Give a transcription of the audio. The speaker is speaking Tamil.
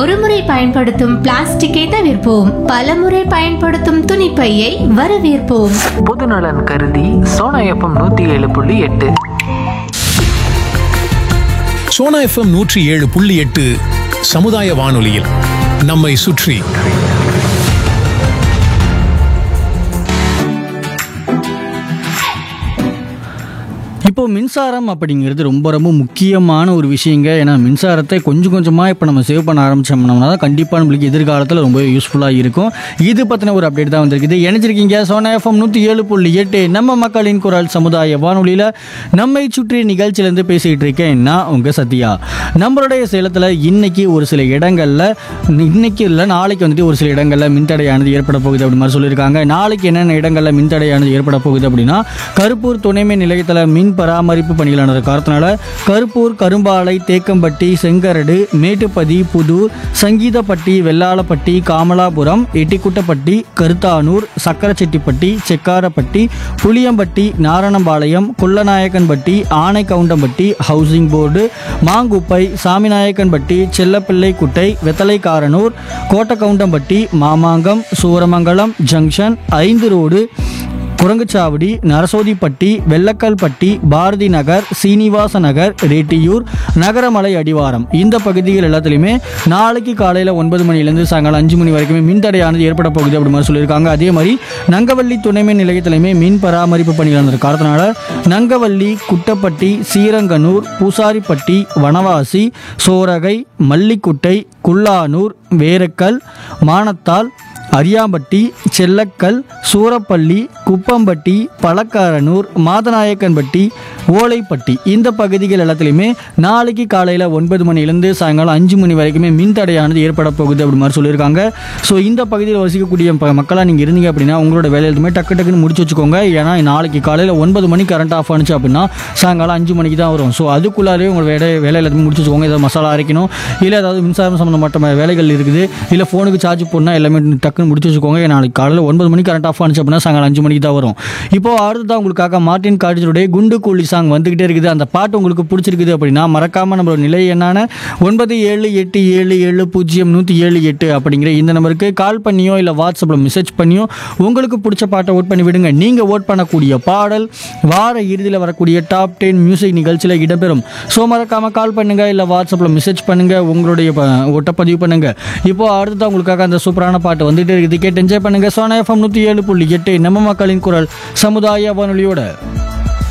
ஒருமுறை பயன்படுத்தும் பிளாஸ்டிக்கை தவிர்ப்போம் பலமுறை பயன்படுத்தும் துணிப்பையை வரவேற்போம் பொதுநலன் கருதி சோனா எஃப்எம் நூற்றி ஏழு புள்ளி எட்டு சோனா எஃப்எம் நூற்றி ஏழு புள்ளி எட்டு சமுதாய வானொலியில் நம்மை சுற்றி இப்போ மின்சாரம் அப்படிங்கிறது ரொம்ப ரொம்ப முக்கியமான ஒரு விஷயங்க ஏன்னா மின்சாரத்தை கொஞ்சம் கொஞ்சமாக இப்போ நம்ம சேவ் பண்ண ஆரம்பிச்சோம்னா தான் கண்டிப்பாக நம்மளுக்கு எதிர்காலத்தில் ரொம்ப யூஸ்ஃபுல்லாக இருக்கும் இது பற்றின ஒரு அப்டேட் தான் வந்திருக்குது இணைஞ்சிருக்கீங்க சோனா எஃப்எம் நூற்றி ஏழு புள்ளி எட்டு நம்ம மக்களின் குரல் சமுதாய வானொலியில் நம்மை சுற்றி நிகழ்ச்சியிலேருந்து பேசிகிட்டு இருக்கேன் நான் உங்கள் சத்யா நம்மளுடைய சேலத்தில் இன்னைக்கு ஒரு சில இடங்களில் இன்னைக்கு இல்லை நாளைக்கு வந்துட்டு ஒரு சில இடங்களில் மின்தடையானது ஏற்பட போகுது அப்படி மாதிரி சொல்லியிருக்காங்க நாளைக்கு என்னென்ன இடங்களில் மின்தடையானது ஏற்பட போகுது அப்படின்னா கருப்பூர் துணைமின் நிலையத்தில் மின் பராமரிப்பு பணிகளானது காரணத்தினால Karuppur Karumbalai Thekkampatti Sengaradu Mettupathi Pudur Sangeethapatti Vellalapatti Kamalapuram Ettikuttapatti Karuthanur Chakkarachettipatti Sekkarapatti Puliyampatti Naranampalayam Kullanaickenpatti Anaikoundampatti housing board Mankuppai Saminaickenpatti Chellapillai Kuttai Vethalaikaranur Kottakoundampatti Mamangam Suramangalam junction ஐந்து ரோடு குரங்குச்சாவடி நரசோதிப்பட்டி வெள்ளக்கல்பட்டி பாரதி நகர் சீனிவாச நகர் ரேட்டியூர் நகரமலை அடிவாரம் இந்த பகுதிகள் எல்லாத்துலேயுமே நாளைக்கு காலையில் ஒன்பது மணிலேருந்து சாயங்காலம் அஞ்சு மணி வரைக்குமே மின்தடையானது ஏற்பட போகுது அப்படி மாதிரி சொல்லியிருக்காங்க அதே மாதிரி நங்கவள்ளி துணைமின் நிலையத்திலையுமே மின் பராமரிப்பு பணிகள் நடந்த காரணத்தினால நங்கவள்ளி குட்டப்பட்டி சீரங்கனூர் பூசாரிப்பட்டி வனவாசி சோரகை மல்லிக்குட்டை குல்லானூர் வேரக்கல் மானத்தால் அரியாம்பட்டி செல்லக்கல் சூரப்பள்ளி குப்பம்பட்டி பழக்காரனூர் மாதநாயக்கன்பட்டி ஓலைப்பட்டி இந்த பகுதிகள் எல்லாத்துலேயுமே நாளைக்கு காலையில் ஒன்பது மணிலேருந்து சாயங்காலம் அஞ்சு மணி வரைக்குமே மின்தடையானது ஏற்பட போகுது அப்படி மாதிரி சொல்லியிருக்காங்க ஸோ இந்த பகுதியில் வசிக்கக்கூடிய ப- மக்களா நீங்கள் இருந்தீங்க அப்படின்னா உங்களோட வேலை எதுவுமே டக்கு டக்குன்னு முடிச்சு வச்சுக்கோங்க ஏன்னா நாளைக்கு காலையில் ஒன்பது மணிக்கு கரண்ட் ஆஃப் ஆனிச்சு அப்படின்னா சாயங்காலம் அஞ்சு மணிக்கு தான் வரும் ஸோ அதுக்குள்ளாரே உங்கள் வேலை வேலை எல்லாத்தையுமே முடிச்சு வச்சுக்கோங்க ஏதாவது மசாலா அரைக்கணும் இல்லை ஏதாவது மின்சாரம் சம்மந்தப்பட்ட ம- வேலைகள் இருக்குது இல்லை ஃபோனுக்கு சார்ஜ் போடணும் எல்லாமே டக்குன்னு முடிச்சு வச்சுக்கோங்க நாளைக்கு காலையில் ஒன்பது மணிக்கு கரண்ட் ஆஃப் ஆனிச்சு அப்படின்னா சாயங்காலம் அஞ்சு மணிக்கு தான் வரும் இப்போ அடுத்ததான் உங்களுக்காக மார்ட்டின் கார்டிஜருடைய குண்டு கூலி சாங் வந்துகிட்டே இருக்குது அந்த பாட்டு உங்களுக்கு பிடிச்சிருக்குது அப்படின்னா மறக்காமல் நம்மளோட நிலை என்னான ஒன்பது ஏழு எட்டு ஏழு ஏழு பூஜ்ஜியம் நூற்றி ஏழு எட்டு அப்படிங்கிற இந்த நம்பருக்கு கால் பண்ணியோ இல்லை வாட்ஸ்அப்பில் மெசேஜ் பண்ணியோ உங்களுக்கு பிடிச்ச பாட்டை ஓட் பண்ணி விடுங்க நீங்கள் ஓட் பண்ணக்கூடிய பாடல் வார இறுதியில் வரக்கூடிய டாப் டென் மியூசிக் நிகழ்ச்சியில் இடம்பெறும் ஸோ மறக்காமல் கால் பண்ணுங்க இல்லை வாட்ஸ்அப்பில் மெசேஜ் பண்ணுங்க உங்களுடைய ப- ஓட்டை பதிவு பண்ணுங்க இப்போ அடுத்ததான் உங்களுக்காக அந்த சூப்பரான பாட்டு வந்துட்டு இருக்குது கேட்டு என்ஜாய் பண்ணுங்க சோனா எஃப்எம் நூற்றி ஏழு புள்ளி எட்டு நம்ம மக்களின் குரல் சமுதாய வானொலியோட